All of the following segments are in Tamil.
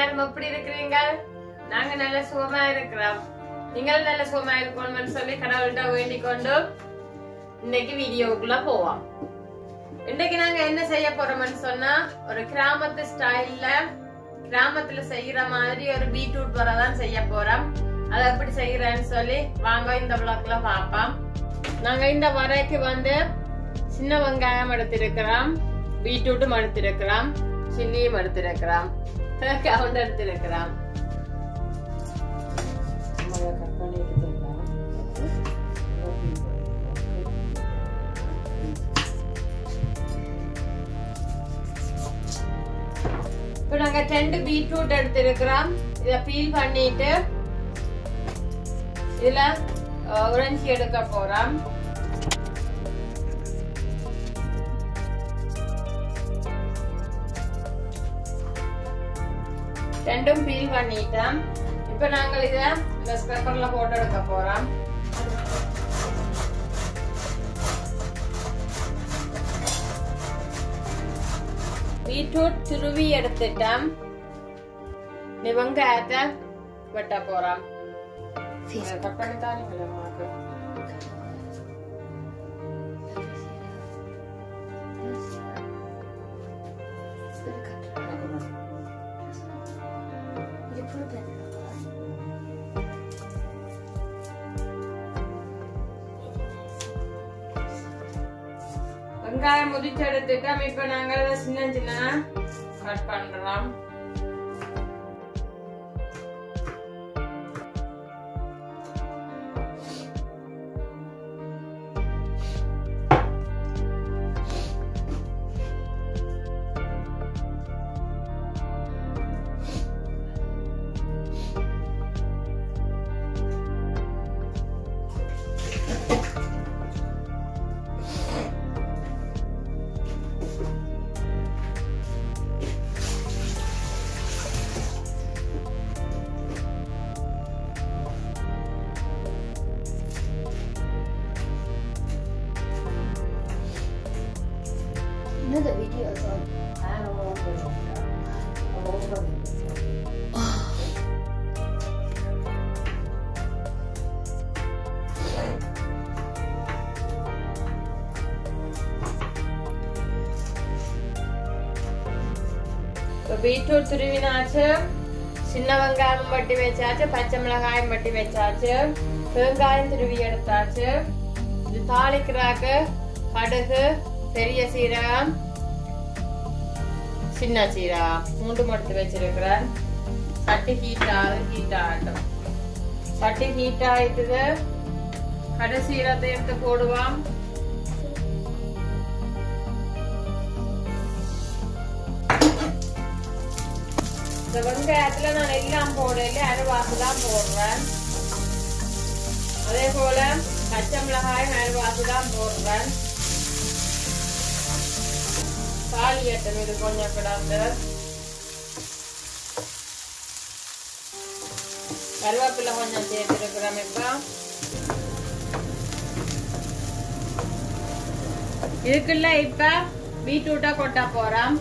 எல்லாரும் எப்படி இருக்கிறீங்க நாங்க நல்ல சுகமா இருக்கிறோம் நீங்கள் நல்ல சுகமா இருக்கணும்னு சொல்லி கடவுள்கிட்ட வேண்டிக் கொண்டு இன்னைக்கு வீடியோவுக்குள்ள போவோம் இன்னைக்கு நாங்க என்ன செய்ய போறோம்னு சொன்னா ஒரு கிராமத்து ஸ்டைல்ல கிராமத்துல செய்யற மாதிரி ஒரு பீட்ரூட் வரை தான் செய்ய போறோம் அதை எப்படி செய்யறேன்னு சொல்லி வாங்க இந்த விளக்குல பார்ப்போம் நாங்க இந்த வரைக்கு வந்து சின்ன வெங்காயம் எடுத்திருக்கிறோம் பீட்ரூட்டும் எடுத்திருக்கிறோம் சில்லியும் எடுத்திருக்கிறோம் கவுண்ட் எடுத்திருக்கிறோம் இப்போ நாங்க ரெண்டு பீட்ரூட் எடுத்திருக்கிறோம் இத பீல் பண்ணிட்டு இதுல உறைஞ்சி எடுக்க போறோம் ரெண்டும் பீல் பண்ணிட்டோம் இப்போ நாங்கள் இத இந்த ஸ்க்ரப்பர்ல போட்டு எடுக்க போறோம் பீட்ரூட் துருவி எடுத்துட்டோம் நீ வெங்காயத்தை வெட்ட போறோம் கட் பண்ணி தானீங்களா உனக்கு வெங்காயம் முதிச்சு எடுத்துட்டோம் இப்ப நாங்க அதை சின்ன சின்ன கட் பண்றோம் Another video is on. இப்போ பீட்ரூட் துருவினாச்சு சின்ன வெங்காயம் வட்டி வச்சாச்சு பச்சை மிளகாயம் வட்டி வச்சாச்சு வெங்காயம் துருவி எடுத்தாச்சு இது தாளிக்கிறாக்கு கடுகு பெரிய சீரகம் சின்ன சீரகம் மூன்று மடுத்து வச்சிருக்கிறேன் சட்டி ஹீட் ஆகுது ஹீட் ஆகட்டும் சட்டி ஹீட் ஆயிட்டுது கடு சீரகத்தை எடுத்து போடுவோம் இந்த வெங்காயத்துல நான் எல்லாம் போடல அரைவாசு தான் போடுறேன் அதே போல பச்சை மிளகாயும் அரைவாசு தான் போடுறேன் தாலி எட்டும் இது கொஞ்சம் கிடந்து கருவேப்பிலை கொஞ்சம் சேர்த்துருக்குறோம் இப்போ இதுக்குள்ள இப்ப பீட்ரூட்டா கொட்ட போறோம்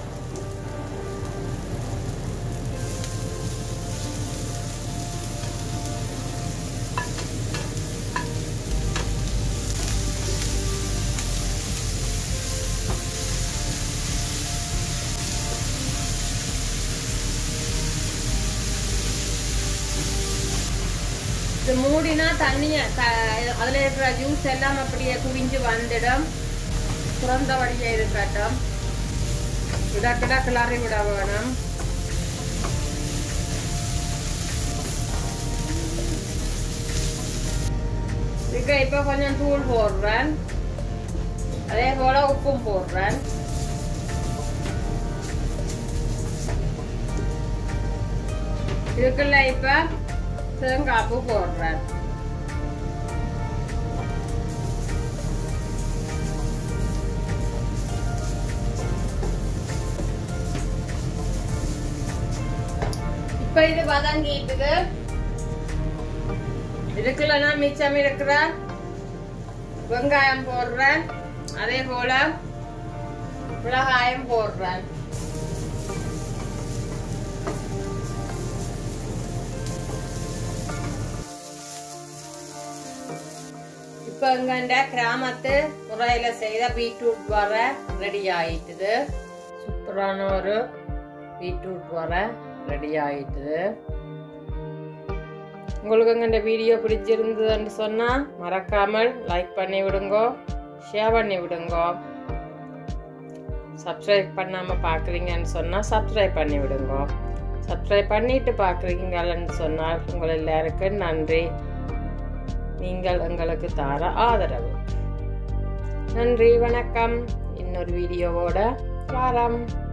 இது மூடினா தண்ணிய த- அதுல இருக்கிற ஜூஸ் எல்லாம் அப்படியே குவிஞ்சு வந்துடும் சுரந்த வழியே இருக்கட்டும் இடக்கிட கிளறி விட வேணும் இதுக்கு இப்ப கொஞ்சம் தூள் போடுறேன் அதே போல உப்பும் போடுறேன் இதுக்குள்ள இப்ப தேங்காய்ப்பு போடுறேன் இப்ப இது வதங்கிட்டுது இதுக்குள்ள நான் மிச்சம் இருக்கிற வெங்காயம் போடுறேன் அதே போல மிளகாயம் போடுறேன் இப்ப எங்கண்ட கிராமத்து முறையில செய்த பீட்ரூட் வர ரெடி ஆயிட்டுது சூப்பரான ஒரு பீட்ரூட் வர ரெடி ஆயிட்டுது உங்களுக்கு எங்க வீடியோ பிடிச்சிருந்ததுன்னு சொன்னா மறக்காமல் லைக் பண்ணி விடுங்க ஷேர் பண்ணி விடுங்க சப்ஸ்கிரைப் பண்ணாம பாக்குறீங்கன்னு சொன்னா சப்ஸ்கிரைப் பண்ணி விடுங்க சப்ஸ்கிரைப் பண்ணிட்டு பாக்குறீங்கன்னு சொன்னால் உங்கள் எல்லாருக்கும் நன்றி நீங்கள் எங்களுக்கு தார ஆதரவு நன்றி வணக்கம் இன்னொரு வீடியோவோட வாரம்